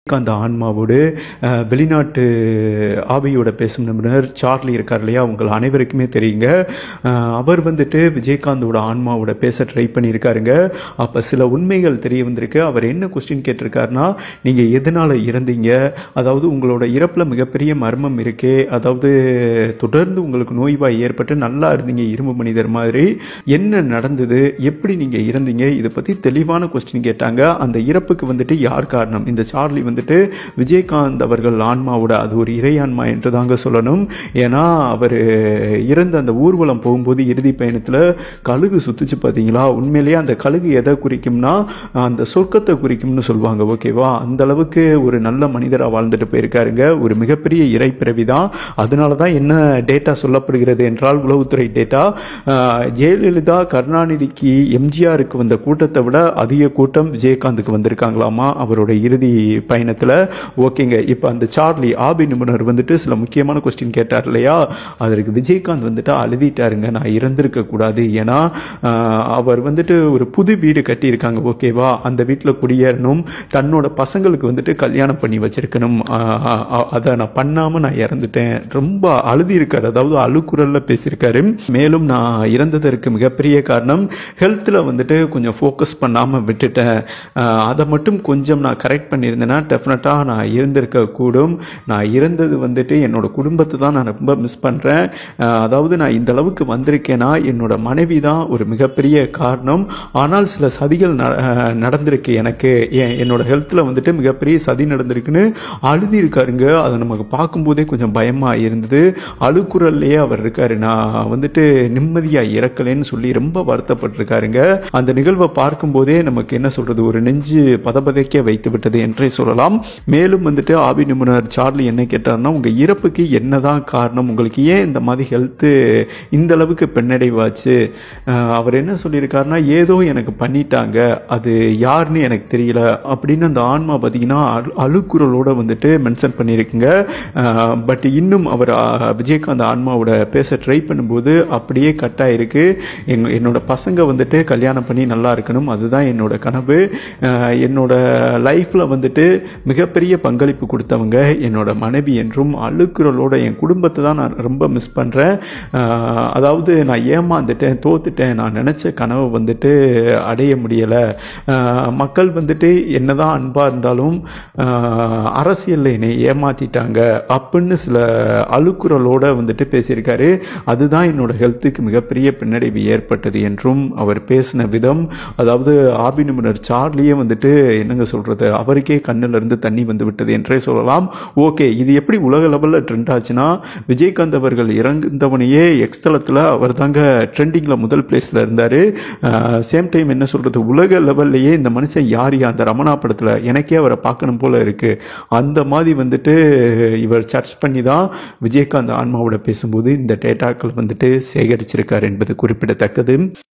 அந்த ஆன்மாவோடு அஹ், வெளிநாட்டு ஆவியோட பேசும் நிபுணர் சார்லி இருக்கார் இல்லையா உங்கள் அனைவருக்குமே தெரியுங்க அஹ், அவர் வந்துட்டு விஜயகாந்தோட ஆன்மாவோட பேச ட்ரை பண்ணியிருக்காருங்க அப்போ சில உண்மைகள் தெரிய வந்திருக்கு அவர் என்ன கொஸ்டின் கேட்டிருக்காருன்னா நீங்கள் எதனால் இறந்தீங்க அதாவது உங்களோட இறப்பில் மிகப்பெரிய மர்மம் இருக்கே அதாவது தொடர்ந்து உங்களுக்கு நோய்வாய் ஏற்பட்டு நல்லா இருந்தீங்க இரும்பு மனிதர் மாதிரி என்ன நடந்தது எப்படி நீங்கள் இறந்தீங்க இதை பற்றி தெளிவான கொஸ்டின் கேட்டாங்க அந்த இறப்புக்கு வந்துட்டு யார் காரணம் இந்த சார்லி வந்துட்டு விஜயகாந்த் அவர்கள் ஆன்மாவோட அது ஒரு இறையான்மா என்று தாங்க சொல்லணும் ஏன்னா அவர் இறந்த அந்த ஊர்வலம் போகும்போது இறுதி பயணத்தில் கழுகு சுத்துச்சு பார்த்தீங்களா உண்மையிலேயே அந்த கழுகு எதை குறிக்கும்னா அந்த சொர்க்கத்தை குறிக்கும்னு சொல்லுவாங்க ஓகேவா அந்த அளவுக்கு ஒரு நல்ல மனிதராக வாழ்ந்துட்டு போயிருக்காருங்க ஒரு மிகப்பெரிய இறை பிறவி தான் அதனால தான் என்ன டேட்டா சொல்லப்படுகிறது என்றால் உளவுத்துறை டேட்டா ஜெயலலிதா கருணாநிதிக்கு எம்ஜிஆருக்கு வந்த கூட்டத்தை விட அதிக கூட்டம் விஜயகாந்துக்கு வந்திருக்காங்களாமா அவரோட இறுதி பயணத்தில் ஓகேங்க இப்போ அந்த சார்லி ஆபி நிபுணர் வந்துட்டு சில முக்கியமான கொஸ்டின் கேட்டார் இல்லையா அதற்கு விஜயகாந்த் வந்துட்டு அழுதிட்டாருங்க நான் இறந்திருக்க கூடாது ஏன்னா ஆஹ், அவர் வந்துட்டு ஒரு புது வீடு கட்டியிருக்காங்க ஓகேவா அந்த வீட்டில் குடியேறணும் தன்னோட பசங்களுக்கு வந்துட்டு கல்யாணம் பண்ணி வச்சிருக்கணும் ஆஹ், ஆஹ், அதை நான் பண்ணாமல் நான் இறந்துட்டேன் ரொம்ப அழுதி இருக்காரு அதாவது அழுக்குரல்ல பேசியிருக்காரு மேலும் நான் இறந்ததற்கு மிகப்பெரிய காரணம் ஹெல்த்தில் வந்துட்டு கொஞ்சம் ஃபோக்கஸ் பண்ணாமல் விட்டுட்டேன் ஆஹ், அதை மட்டும் கொஞ்சம் நான் கரெக்ட் பண்ணியிருந்தேன்னா டெஃபினட்டாக நான் இருந்திருக்க கூடும் நான் இருந்தது வந்துட்டு என்னோட குடும்பத்தை தான் நான் ரொம்ப மிஸ் பண்ணுறேன் அதாவது நான் இந்த அளவுக்கு வந்திருக்கேன்னா என்னோட மனைவி தான் ஒரு மிகப்பெரிய காரணம் ஆனால் சில சதிகள் ந- ஆஹ், நடந்திருக்கு எனக்கு என் என்னோட ஹெல்த்தில் வந்துட்டு மிகப்பெரிய சதி நடந்திருக்குன்னு அழுதி இருக்காருங்க அதை நமக்கு பார்க்கும்போதே கொஞ்சம் பயமாக இருந்தது அழுக்குறல்லையே அவர் இருக்காரு நான் வந்துட்டு நிம்மதியாக இறக்கலைன்னு சொல்லி ரொம்ப வருத்தப்பட்டிருக்காருங்க அந்த நிகழ்வை பார்க்கும்போதே நமக்கு என்ன சொல்றது ஒரு நெஞ்சு பதபதைக்க வைத்து விட்டது என்றே சொல்லலாம் மேலும் வந்துட்டு ஆபி நிபுணர் சார்லி என்ன கேட்டார்னா உங்க இறப்புக்கு என்னதான் காரணம் உங்களுக்கு ஏன் இந்த மாதிரி ஹெல்த்து இந்த அளவுக்கு பின்னடைவாச்சு அஹ் அவர் என்ன சொல்லியிருக்காருன்னா ஏதோ எனக்கு பண்ணிட்டாங்க அது யாருன்னு எனக்கு தெரியல அப்படின்னு அந்த ஆன்மா பார்த்தீங்கன்னா அழு- அழுக்குறலோட வந்துட்டு மென்ஷன் பண்ணியிருக்குங்க பட் இன்னும் அவர் அஹ், விஜயகாந்த் ஆன்மாவோட பேச ட்ரை பண்ணும்போது அப்படியே கட் ஆயிருக்கு எங்க என்னோட பசங்க வந்துட்டு கல்யாணம் பண்ணி நல்லா இருக்கணும் அதுதான் என்னோட கனவு அஹ், என்னோட லைஃப்பில் வந்துட்டு மிகப்பெரிய பங்களிப்பு கொடுத்தவங்க என்னோட மனைவி என்றும் அழுக்குறலோட என் குடும்பத்தை தான் நான் ரொம்ப மிஸ் பண்ணுறேன் அதாவது நான் ஏமாந்துட்டேன் தோத்துட்டேன் நான் நினச்ச கனவை வந்துட்டு அடைய முடியலை மக்கள் வந்துட்டு என்னதான் அன்பாக இருந்தாலும் ஆஹ், அரசியல்ல என்னை ஏமாத்திட்டாங்க அப்படின்னு சில அழுக்குறலோட வந்துட்டு பேசியிருக்காரு அதுதான் என்னோட ஹெல்த்துக்கு மிகப்பெரிய பின்னடைவு ஏற்பட்டது என்றும் அவர் பேசின விதம் அதாவது ஆபி நிபுணர் சார்லியே வந்துட்டு என்னங்க சொல்றது அவருக்கே கண்ணுல இருந்து தண்ணி வந்து விட்டது என்றே சொல்லலாம் ஓகே இது எப்படி உலக லெவலில் ட்ரெண்ட் ஆச்சுன்னா விஜயகாந்த் அவர்கள் இறந்தவனையே எக்ஸ்தலத்தில் அவர் தாங்க ட்ரெண்டிங்கில் முதல் பிளேஸில் இருந்தார் சேம் டைம் என்ன சொல்கிறது உலக லெவல்லையே இந்த மனுஷன் யார் யா அந்த ரமணா படத்தில் எனக்கே அவரை பார்க்கணும் போல இருக்குது அந்த மாதிரி வந்துட்டு இவர் சர்ச் பண்ணி தான் விஜயகாந்த் ஆன்மாவோட பேசும்போது இந்த டேட்டாக்கள் வந்துட்டு சேகரிச்சிருக்காரு என்பது குறிப்பிடத்தக்கது